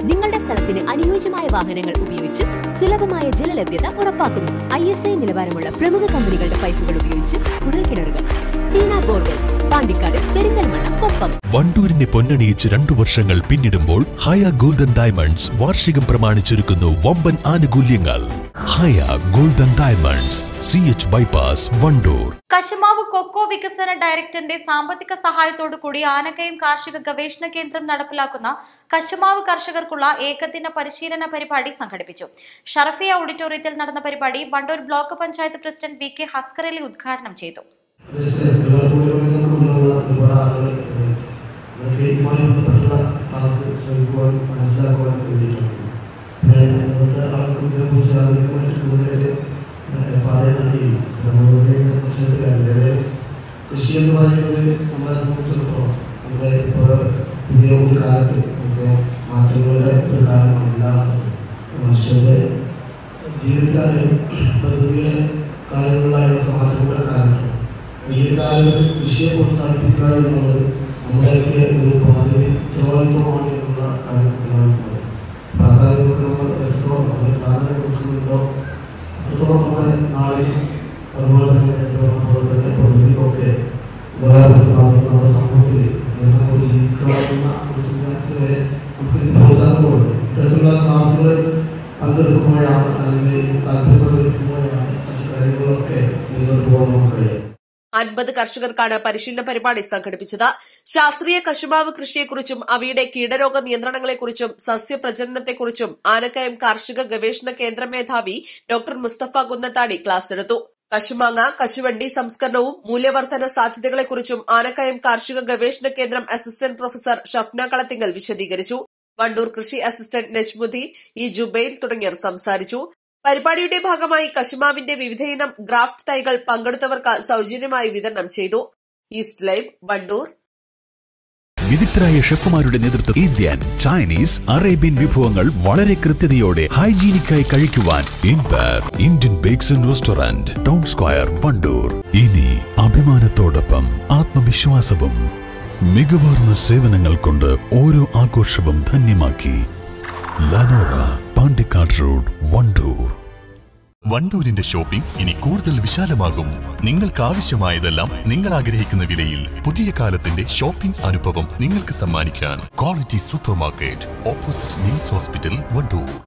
നിങ്ങളുടെ സ്ഥലത്തിന് അനുയോജ്യമായ വാഹനങ്ങൾ ഉപയോഗിച്ച് സുലഭമായ ജലലഭ്യത ഉറപ്പാക്കുന്നു ഐ എസ് ഐ നിലവാരമുള്ള പ്രമുഖ കമ്പനികളുടെ പൈപ്പുകൾ ഉപയോഗിച്ച് കുഴൽക്കിണറുകൾ ടീന ബോർവെൽസ് പാണ്ടിക്കാട് പെരിന്തൽമണ്ണ കൊപ്പം വണ്ടൂരിനെ പൊന്നണിയിച്ച് രണ്ടു വർഷങ്ങൾ പിന്നിടുമ്പോൾ ഹയ ഗോൾഡൻ ഡയമണ്ട്സ് വാർഷികം പ്രമാണിച്ചൊരുക്കുന്നു വമ്പൻ ആനുകൂല്യങ്ങൾ Haya golden diamonds C H bypass Wandoor കശുമാവ് കൊക്കോ വികസന ഡയറക്ടറിന്റെ സാമ്പത്തിക സഹായത്തോടു കൂടി ആനക്കയം കാർഷിക ഗവേഷണ കേന്ദ്രം നടപ്പിലാക്കുന്ന കശുമാവ് കർഷകർക്കുള്ള ഏകദിന പരിശീലന പരിപാടി സംഘടിപ്പിച്ചു ഷറഫിയ ഓഡിറ്റോറിയത്തിൽ നടന്ന പരിപാടി Wandoor block panchayat president V K Askarali ഉദ്ഘാടനം ചെയ്തു ശ്രമിക്കുവാൻ മനസ്സിലാക്കുവാൻ വേണ്ടിയിട്ടാണ് ഇന്നത്തെ ആൾക്കും ഇതിനെക്കുറിച്ച് ആദ്യമായിട്ട് കൂടുതൽ പറയുന്നത് നമ്മളുടെ സംശയത്തിലാണ് കൃഷി എന്ന് പറയുന്നത് നമ്മളെ സംബന്ധിച്ചിടത്തോളം നമ്മുടെ ഇപ്പോൾ പുതിയ ഒരു കാലത്ത് നമുക്ക് മാറ്റങ്ങളുടെ ഒരു കാലമല്ല മനുഷ്യരുടെ ജീവിതത്തിലായാലും പ്രകൃതിയുടെ കാര്യങ്ങളിലായാലും ഒക്കെ മാറ്റങ്ങളുടെ കാലമാണ് ഈ ഒരു കാലത്ത് കൃഷിയെ പ്രോത്സാഹിപ്പിക്കുക എന്നുള്ളത് നമ്മുടെയൊക്കെ ഒരു ബാധ്യത ഉത്തരവാദിത്വമാണ് എന്നുള്ള കാര്യത്തിലാണ് അപ്പോൾ ആ കാര്യങ്ങൾക്ക് നമ്മൾ എത്രത്തോളം നമ്മൾ പ്രാധാന്യം കൊടുക്കുന്നുണ്ടോ അത്രത്തോളം നമ്മുടെ നാടിനും അതുപോലെ തന്നെ അതുപോലെ തന്നെ പ്രകൃതിക്കൊക്കെ ഉപകാരപ്രദമാകുന്ന നമ്മുടെ സമൂഹത്തിൽ നമുക്ക് ജീവിക്കാവുന്ന ഒരു സംവിധാനത്തിൽ വരെ നമുക്ക് ഇതിന് പ്രോത്സാഹനമുണ്ട് ഇത്തരത്തിലുള്ള ക്ലാസ്സുകൾ പങ്കെടുക്കുമ്പോഴാണ് അല്ലെങ്കിൽ താല്പര്യപ്പെടുമ്പോഴാണ് മറ്റു കാര്യങ്ങളൊക്കെ മുന്നോട്ട് പോകാൻ നമുക്ക് കഴിയും അൻപത് കർഷകർക്കാണ് പരിശീലന പരിപാടി സംഘടിപ്പിച്ചത് ശാസ്ത്രീയ കശുമാവ് കൃഷിയെക്കുറിച്ചും അവയുടെ കീടരോഗ നിയന്ത്രണങ്ങളെക്കുറിച്ചും സസ്യപ്രജനനത്തെക്കുറിച്ചും ആനക്കയം കാർഷിക ഗവേഷണ കേന്ദ്ര മേധാവി ഡോക്ടർ മുസ്തഫ കുന്നത്താടി ക്ലാസ് എടുത്തു കശുമാങ്ങ കശുവണ്ടി സംസ്കരണവും മൂല്യവർദ്ധന സാധ്യതകളെക്കുറിച്ചും ആനക്കയം കാർഷിക ഗവേഷണ കേന്ദ്രം അസിസ്റ്റന്റ് പ്രൊഫസർ ഷഫ്ന കളത്തിങ്കൽ വിശദീകരിച്ചു വണ്ടൂർ കൃഷി അസിസ്റ്റന്റ് നജ്മുദ്ദീൻ ഇ ജുബൈൽ തുടങ്ങിയവർ സംസാരിച്ചു പരിപാടിയുടെ ഭാഗമായി കശുമാവിന്റെ വിവിധയിനം ഗ്രാഫ്റ്റ് തൈകൾ പങ്കെടുത്തവർക്ക് സൌജന്യമായി വിതരണം ചെയ്തു ഈസ്റ്റ് ലൈവ് വണ്ടൂർ വിദഗ്ധരായ ഷെഫുമാരുടെ നേതൃത്വം ഇന്ത്യൻ ചൈനീസ് അറേബ്യൻ വിഭവങ്ങൾ വളരെ കൃത്യതയോടെ ഹൈജീനിക്കായി കഴിക്കുവാൻ Empire Indian Bakes and Restaurant Town Square Wandoor ഇനി അഭിമാനത്തോടൊപ്പം ആത്മവിശ്വാസവും മികവാർന്ന സേവനങ്ങൾ കൊണ്ട് ഓരോ ആഘോഷവും ധന്യമാക്കി ലനോറ പാണ്ടിക്കാട് റോഡ് വണ്ടൂർ വണ്ടൂരിന്റെ ഷോപ്പിംഗ് ഇനി കൂടുതൽ വിശാലമാകും നിങ്ങൾക്ക് ആവശ്യമായതെല്ലാം നിങ്ങൾ ആഗ്രഹിക്കുന്ന വിലയിൽ പുതിയ കാലത്തിന്റെ ഷോപ്പിംഗ് അനുഭവം നിങ്ങൾക്ക് സമ്മാനിക്കാൻ Quality Super Market opposite NIMS Hospital Wandoor